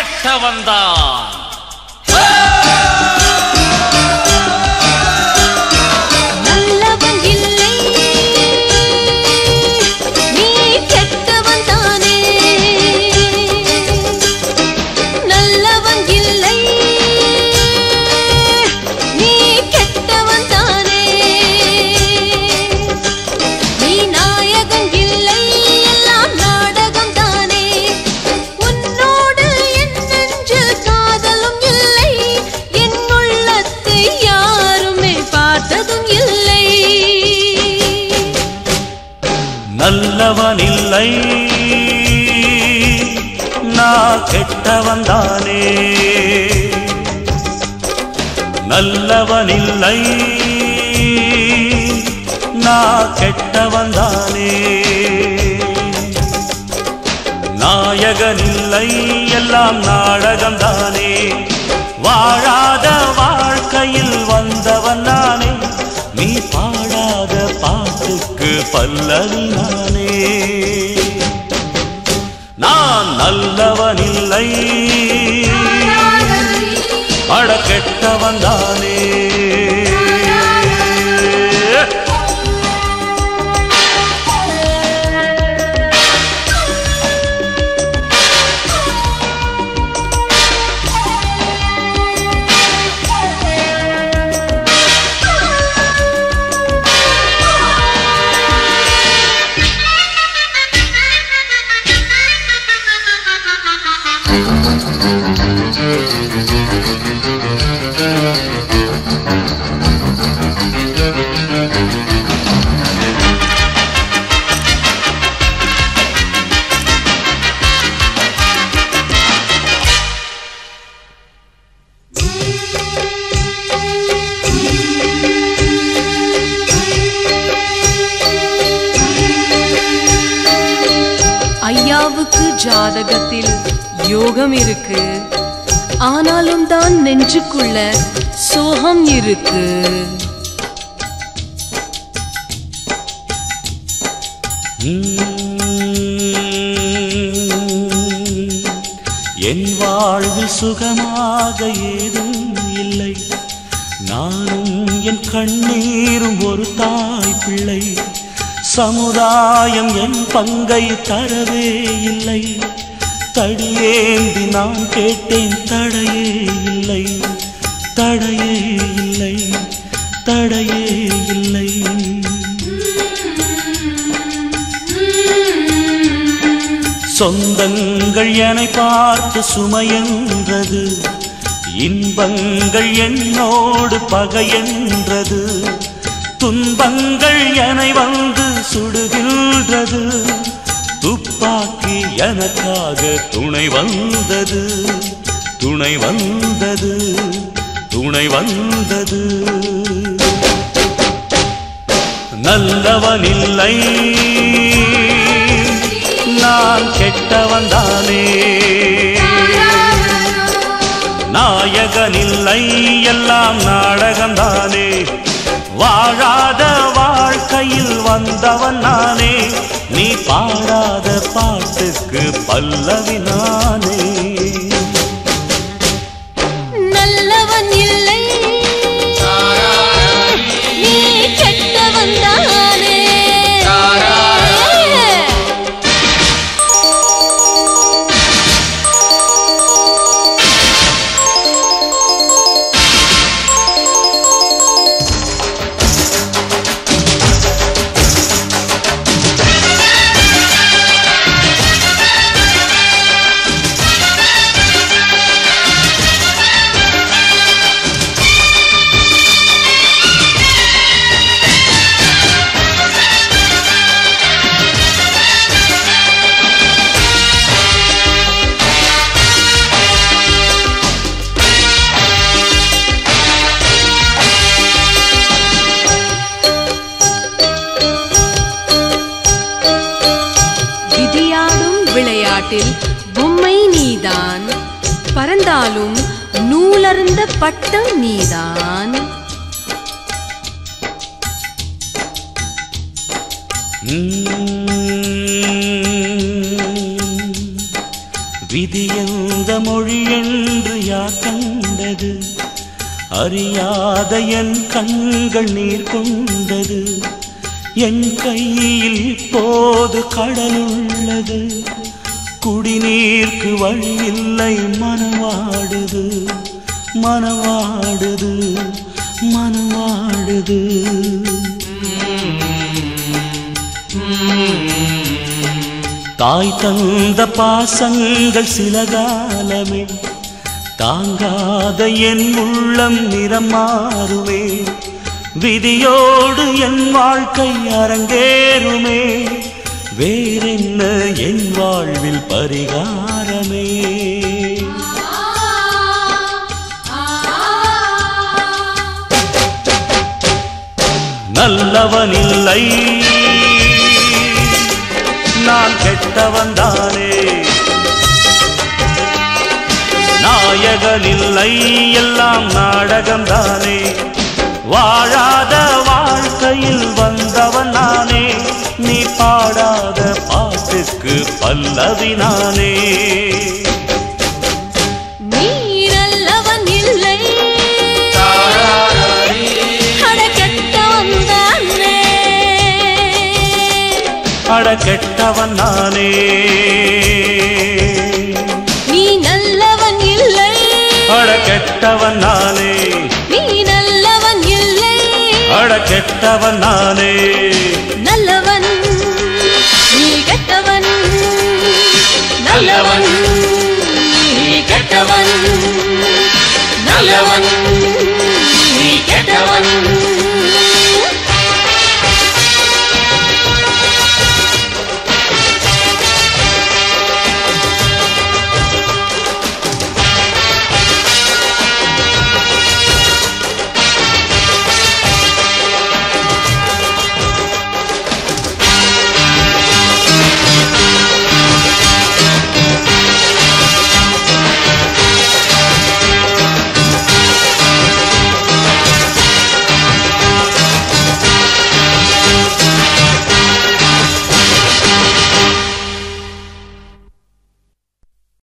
கெட்டவன்தான் நல்லவன் இல்லை நீ கெட்டவன் தானே நல்லவன் இல்லை நீ கெட்டவன் தானே நீ நாயகன் இல்லை எல்லாம் நாடகம் தானே உன்னோடு என் நெஞ்சில் காதலும் இல்லை என் உள்ளத்தை யாருமே பார்த்ததும் இல்லை நல்லவன் இல்லை நான் கெட்டவன் தானே நல்லவன் இல்லை நான் கெட்டவன் தானே நாயகன் இல்லை எல்லாம் நாடகம் தானே வாழாத வாழ்க்கையில் வந்தவன் நானே நீ பாடாத பாட்டுக்கு பல்லவி நானே நான் நல்லவன் இல்லை அட கெட்டவன் தானே ஐயாவுக்கு ஜாதகத்தில் யோகம் இருக்கு ஆனாலும் தான் நெஞ்சுக்குள்ள சோகம் இருக்கு உம், என் வாழ்வில் சுகமாக ஏதும் இல்லை நானும் என் கண்ணீரும் ஒரு தாய் பிள்ளை சமுதாயம் என் பங்கை தரவே இல்லை தடியேந்தி நான் கேட்டேன் தடையே இல்லை தடையே இல்லை தடையே இல்லை சொந்தங்கள் என்னை பார்த்து சுமையென்றது இன்பங்கள் என்னோடு பகையென்றது துன்பங்கள் என்னை வந்து சுடுகின்றது துப்பாக்கி எனக்காக துணை வந்தது துணை வந்தது துணை வந்தது நல்லவன் இல்லை நான் கெட்டவன் தானே நாயகன் இல்லை எல்லாம் நாடகம்தானே வாழாத வாழ்க்கையில் வந்தவன் நானே நீ பாடாத பாட்டுக்கு பல்லவி நானே நல்லவன் இல்லை நீ கெட்டவன் தானே விதியாடும் விளையாட்டில் பொம்மை நீதான் பறந்தாலும் நூலருந்த பட்டம் நீதான் உம், விதி எந்த மொழி என்று யார் கண்டது அறியாத என் கண்கள் நீர் கொண்டது என் கையில் போது கடலுள்ளது குடிநீர்க்கு வழி இல்லை மனவாடுது மனவாடுது மனவாடுது தாய் தந்த பாசங்கள் சில காலமே தாங்காத என் உள்ளம் நிறம் மாறுமே விதியோடு என் வாழ்க்கை அரங்கேறுமே வேறென்ன என் வாழ்வில் பரிகாரமே நல்லவனில்லை நான் கெட்டவன் தானே நாயகனில்லை எல்லாம் நாடகம்தானே வாழாத வாழ்க்கையில் வந்தவன் நானே நீ பாடாத பாட்டுக்கு பல்லவி நானே நீ நல்லவன் இல்லை அட கெட்டவன் தானே அட கெட்டவன் நானே நீ நல்லவன் இல்லை அட கெட்டவன் நானே நீ நல்லவன் இல்லை அட கெட்டவன் நானே நல்லவன் நீ கெட்டவன் நல்லவன் நீ கெட்டவன் நல்லவன் நீ கெட்டவன்